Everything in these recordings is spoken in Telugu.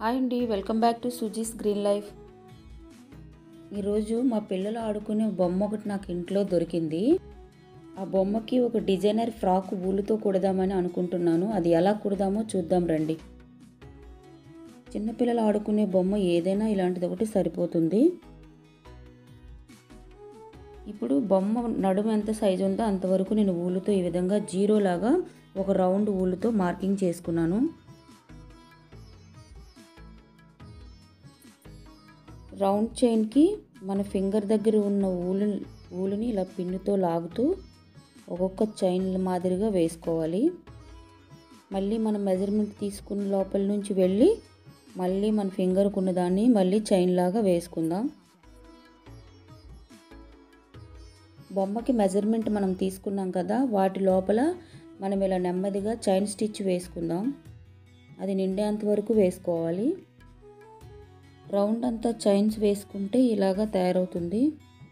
హాయ్ అండి welcome back to Suji's green life ఈరోజు మా పిల్లలు ఆడుకునే బొమ్మ ఒకటి నాకు ఇంట్లో దొరికింది ఆ బొమ్మకి ఒక డిజైనర్ ఫ్రాక్ ఊలుతో కుడదామని అనుకుంటున్నాను అది ఎలా కుడదామో చూద్దాం రండి చిన్నపిల్లలు ఆడుకునే బొమ్మ ఏదైనా ఇలాంటిది ఒకటి సరిపోతుంది ఇప్పుడు బొమ్మ నడుము ఎంత సైజు ఉందో అంతవరకు నేను ఊలుతో ఈ విధంగా జీరో లాగా ఒక రౌండ్ ఊలుతో మార్కింగ్ చేసుకున్నాను రౌండ్ చైన్కి మన ఫింగర్ దగ్గర ఉన్న ఊలు ఊలుని ఇలా పిన్నుతో లాగుతూ ఒక్కొక్క చైన్ మాదిరిగా వేసుకోవాలి మళ్ళీ మన మెజర్మెంట్ తీసుకున్న లోపల నుంచి వెళ్ళి మళ్ళీ మన ఫింగర్కు ఉన్న దాన్ని మళ్ళీ చైన్ లాగా వేసుకుందాం బొమ్మకి మెజర్మెంట్ మనం తీసుకున్నాం కదా వాటి లోపల మనం ఇలా నెమ్మదిగా చైన్ స్టిచ్ వేసుకుందాం అది నిండేంత వరకు వేసుకోవాలి రౌండ్ అంతా చైన్స్ వేసుకుంటే ఇలాగా తయారవుతుంది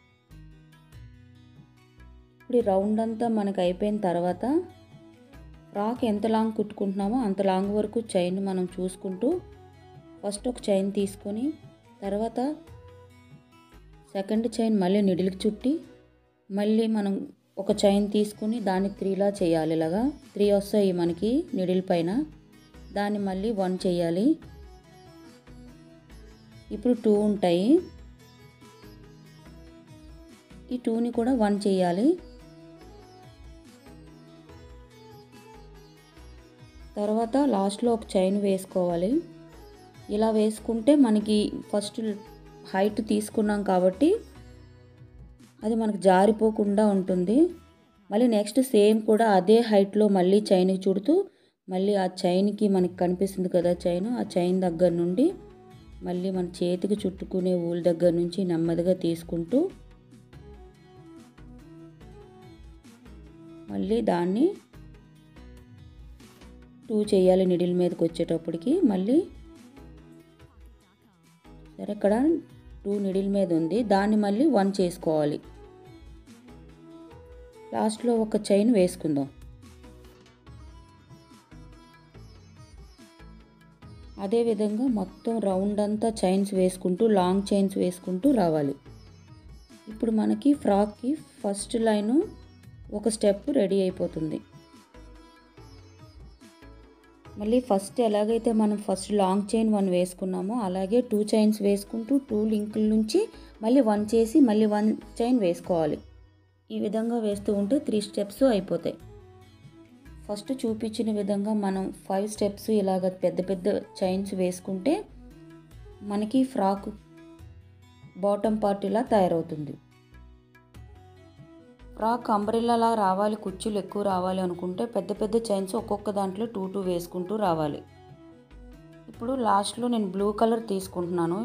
ఇప్పుడు ఈ రౌండ్ అంతా మనకు అయిపోయిన తర్వాత ఫ్రాక్ ఎంత లాంగ్ కుట్టుకుంటున్నామో అంత లాంగ్ వరకు చైన్ మనం చూసుకుంటూ ఫస్ట్ ఒక చైన్ తీసుకొని తర్వాత సెకండ్ చైన్ మళ్ళీ నిడిలికి చుట్టి మళ్ళీ మనం ఒక చైన్ తీసుకుని దాన్ని త్రీలా చేయాలి ఇలాగా త్రీ వస్తాయి మనకి నిడిల్ పైన దాన్ని మళ్ళీ వన్ చేయాలి ఇప్పుడు టూ ఉంటాయి ఈ టూని కూడా వన్ చేయాలి తర్వాత లాస్ట్లో ఒక చైన్ వేసుకోవాలి ఇలా వేసుకుంటే మనకి ఫస్ట్ హైట్ తీసుకున్నాం కాబట్టి అది మనకు జారిపోకుండా ఉంటుంది మళ్ళీ నెక్స్ట్ సేమ్ కూడా అదే హైట్లో మళ్ళీ చైన్కి చుడుతూ మళ్ళీ ఆ చైన్కి మనకి కనిపిస్తుంది కదా చైన్ ఆ చైన్ దగ్గర నుండి మళ్ళీ మన చేతికి చుట్టుకునే ఊలు దగ్గర నుంచి నెమ్మదిగా తీసుకుంటూ మళ్ళీ దాన్ని టూ చేయాలి నిడిల్ మీదకి వచ్చేటప్పటికి మళ్ళీ సరే ఇక్కడ టూ నిడిల్ మీద ఉంది దాన్ని మళ్ళీ వన్ చేసుకోవాలి లాస్ట్లో ఒక చైన్ వేసుకుందాం అదేవిధంగా మొత్తం రౌండ్ అంతా చైన్స్ వేసుకుంటూ లాంగ్ చైన్స్ వేసుకుంటూ రావాలి ఇప్పుడు మనకి ఫ్రాక్కి ఫస్ట్ లైను ఒక స్టెప్ రెడీ అయిపోతుంది మళ్ళీ ఫస్ట్ ఎలాగైతే మనం ఫస్ట్ లాంగ్ చైన్ వన్ వేసుకున్నామో అలాగే టూ చైన్స్ వేసుకుంటూ టూ లింకుల నుంచి మళ్ళీ వన్ చేసి మళ్ళీ వన్ చైన్ వేసుకోవాలి ఈ విధంగా వేస్తూ ఉంటే త్రీ స్టెప్స్ అయిపోతాయి ఫస్ట్ చూపించిన విధంగా మనం ఫైవ్ స్టెప్స్ ఇలాగ పెద్ద పెద్ద చైన్స్ వేసుకుంటే మనకి ఫ్రాక్ బాటమ్ పార్ట్ ఇలా తయారవుతుంది ఫ్రాక్ అంబ్రెల్లాలా రావాలి కుర్చీలు ఎక్కువ రావాలి అనుకుంటే పెద్ద పెద్ద చైన్స్ ఒక్కొక్క దాంట్లో టూ టూ వేసుకుంటూ రావాలి ఇప్పుడు లాస్ట్లో నేను బ్లూ కలర్ తీసుకుంటున్నాను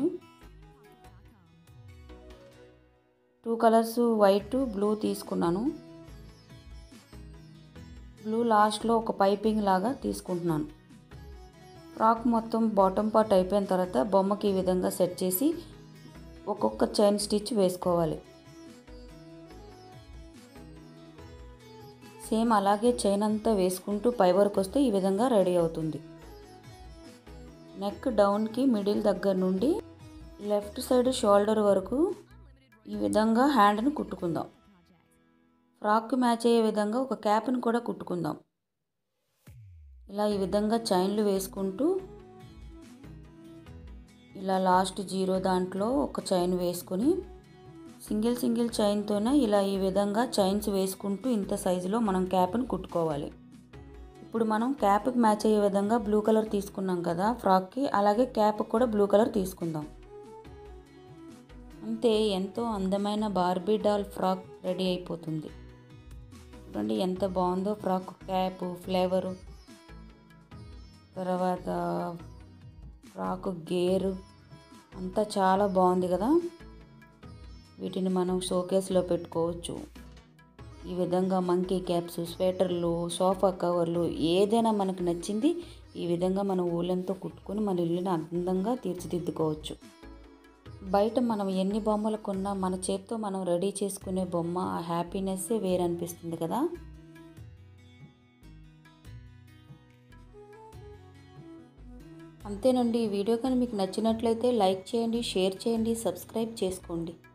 టూ కలర్స్ వైట్ బ్లూ తీసుకున్నాను బ్లూ లాస్ట్లో ఒక పైపింగ్ లాగా తీసుకుంటున్నాను ఫ్రాక్ మొత్తం బాటమ్ పార్ట్ అయిపోయిన తర్వాత బొమ్మకి ఈ విధంగా సెట్ చేసి ఒక్కొక్క చైన్ స్టిచ్ వేసుకోవాలి సేమ్ అలాగే చైన్ అంతా వేసుకుంటూ పై వరకు వస్తే ఈ విధంగా రెడీ అవుతుంది నెక్ డౌన్కి మిడిల్ దగ్గర నుండి లెఫ్ట్ సైడ్ షోల్డర్ వరకు ఈ విధంగా హ్యాండ్ని కుట్టుకుందాం ఫ్రాక్కి మ్యాచ్ అయ్యే విధంగా ఒక క్యాప్ని కూడా కుట్టుకుందాం ఇలా ఈ విధంగా చైన్లు వేసుకుంటూ ఇలా లాస్ట్ జీరో దాంట్లో ఒక చైన్ వేసుకొని సింగిల్ సింగిల్ చైన్తోనే ఇలా ఈ విధంగా చైన్స్ వేసుకుంటూ ఇంత సైజులో మనం క్యాప్ని కుట్టుకోవాలి ఇప్పుడు మనం క్యాప్కి మ్యాచ్ అయ్యే విధంగా బ్లూ కలర్ తీసుకున్నాం కదా ఫ్రాక్కి అలాగే క్యాప్ కూడా బ్లూ కలర్ తీసుకుందాం అంతే ఎంతో అందమైన బార్బీ డాల్ ఫ్రాక్ రెడీ అయిపోతుంది చూడండి ఎంత బాగుందో ఫ్రాక్ క్యాప్ ఫ్లేవరు తర్వాత ఫ్రాక్ గేరు అంతా చాలా బాగుంది కదా వీటిని మనం షోకేస్లో పెట్టుకోవచ్చు ఈ విధంగా మంకీ క్యాప్స్ స్వెటర్లు సోఫా కవర్లు ఏదైనా మనకు నచ్చింది ఈ విధంగా మనం ఊళ్ళంతో కుట్టుకొని మన ఇల్లుని అందంగా తీర్చిదిద్దుకోవచ్చు బయట మనం ఎన్ని బొమ్మలు కొన్నా మన చేత్తో మనం రెడీ చేసుకునే బొమ్మ ఆ హ్యాపీనెస్సే వేరనిపిస్తుంది కదా అంతేనండి ఈ వీడియో కానీ మీకు నచ్చినట్లయితే లైక్ చేయండి షేర్ చేయండి సబ్స్క్రైబ్ చేసుకోండి